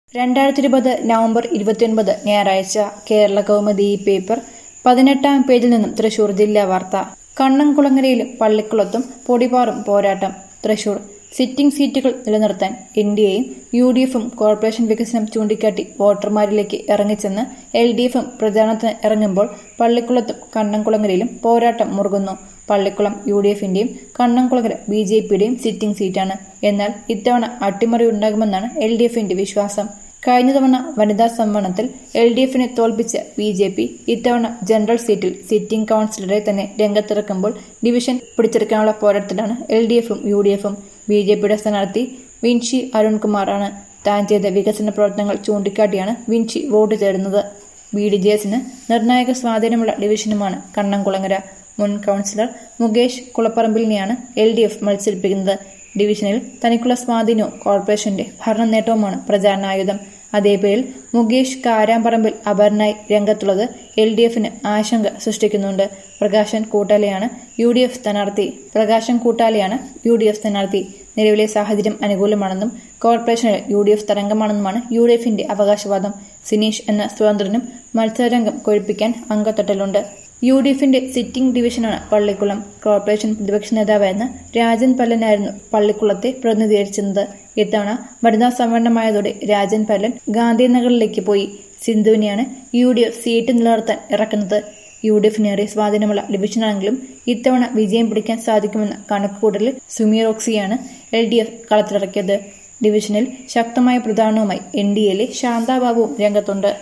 രണ്ടായിരത്തി ഇരുപത് നവംബർ ഇരുപത്തിയൊൻപത് ഞായറാഴ്ച കേരള കൗമുദി ഈ പേപ്പർ പതിനെട്ടാം പേജിൽ നിന്നും തൃശൂർ ജില്ലാ വാർത്ത കണ്ണംകുളങ്ങരയിലും പള്ളിക്കുളത്തും പൊടിപാറും പോരാട്ടം തൃശൂർ സിറ്റിംഗ് സീറ്റുകൾ നിലനിർത്താൻ എൻ ഡി എയും യു ഡി എഫും കോർപ്പറേഷൻ വികസനം ചൂണ്ടിക്കാട്ടി വോട്ടർമാരിലേക്ക് ഇറങ്ങിച്ചെന്ന് എൽ ഡി എഫും പ്രചാരണത്തിന് ഇറങ്ങുമ്പോൾ പള്ളിക്കുളത്തും കണ്ണംകുളങ്ങരയിലും പോരാട്ടം മുറുകുന്നു പള്ളിക്കുളം യു ഡി എഫിന്റെയും കണ്ണംകുളങ്ങര ബി ജെ പിയുടെയും സിറ്റിംഗ് സീറ്റാണ് എന്നാൽ ഇത്തവണ അട്ടിമറി ഉണ്ടാകുമെന്നാണ് എൽ ഡി എഫിന്റെ വിശ്വാസം കഴിഞ്ഞ തവണ വനിതാ സംവരണത്തിൽ എൽ ഡി എഫിനെ തോൽപ്പിച്ച ബി ജെ പി ഇത്തവണ ജനറൽ സീറ്റിൽ സിറ്റിംഗ് കൌൺസിലറെ തന്നെ രംഗത്തിറക്കുമ്പോൾ ഡിവിഷൻ പിടിച്ചെടുക്കാനുള്ള പോരാട്ടത്തിലാണ് എൽ ഡി എഫും യു ഡി എഫും ബി ജെ പിയുടെ സ്ഥാനാർത്ഥി വിൻഷി അരുൺകുമാറാണ് താൻ ചെയ്ത വികസന പ്രവർത്തനങ്ങൾ ചൂണ്ടിക്കാട്ടിയാണ് വിൻഷി വോട്ട് തേടുന്നത് ബി ഡി ജെ എസിന് നിർണായക സ്വാധീനമുള്ള ഡിവിഷനുമാണ് കണ്ണംകുളങ്ങര മുൻ കൌൺസിലർ മുകേഷ് കുളപ്പറമ്പിലിനെയാണ് എൽ ഡി എഫ് മത്സരിപ്പിക്കുന്നത് ഡിവിഷനിൽ തനിക്കുള്ള സ്വാധീനവും കോർപ്പറേഷന്റെ ഭരണ നേട്ടവുമാണ് പ്രചാരണായുധം അതേപേരിൽ മുകേഷ് കാരാമ്പറമ്പിൽ അപർണായി രംഗത്തുള്ളത് എൽ ഡി എഫിന് ആശങ്ക സൃഷ്ടിക്കുന്നുണ്ട് പ്രകാശൻ കൂട്ടാലയാണ് യു ഡി എഫ് സ്ഥാനാർത്ഥി പ്രകാശൻ കൂട്ടാലയാണ് യു ഡി എഫ് സ്ഥാനാർത്ഥി നിലവിലെ സാഹചര്യം അനുകൂലമാണെന്നും കോർപ്പറേഷനിൽ യു ഡി എഫ് തരംഗമാണെന്നുമാണ് യു ഡി എഫിന്റെ അവകാശവാദം സിനീഷ് എന്ന സ്വതന്ത്രനും മത്സരരംഗം കൊഴിപ്പിക്കാൻ അംഗത്തട്ടലുണ്ട് യു ഡി എഫിന്റെ സിറ്റിംഗ് ഡിവിഷനാണ് പള്ളിക്കുളം കോർപ്പറേഷൻ പ്രതിപക്ഷ നേതാവായിരുന്ന രാജൻ പല്ലനായിരുന്നു പള്ളിക്കുളത്തെ പ്രതിനിധീകരിച്ചിരുന്നത് ഇത്തവണ വനിതാ സംവരണമായതോടെ രാജൻ പല്ലൻ ഗാന്ധിനഗറിലേക്ക് പോയി സിന്ധുവിനെയാണ് യു ഡി എഫ് സീറ്റ് നിലനിർത്താൻ ഇറക്കുന്നത് യു ഡി എഫിനേറെ സ്വാധീനമുള്ള ഡിവിഷനാണെങ്കിലും ഇത്തവണ വിജയം പിടിക്കാൻ സാധിക്കുമെന്ന കണക്കുകൂട്ടലിൽ സുമി റോക്സിയാണ് എൽ ഡി എഫ് കളത്തിലിറക്കിയത് ഡിവിഷനിൽ ശക്തമായ പ്രധാനവുമായി എൻ ഡി എയിലെ ശാന്താബാബുവും രംഗത്തുണ്ട്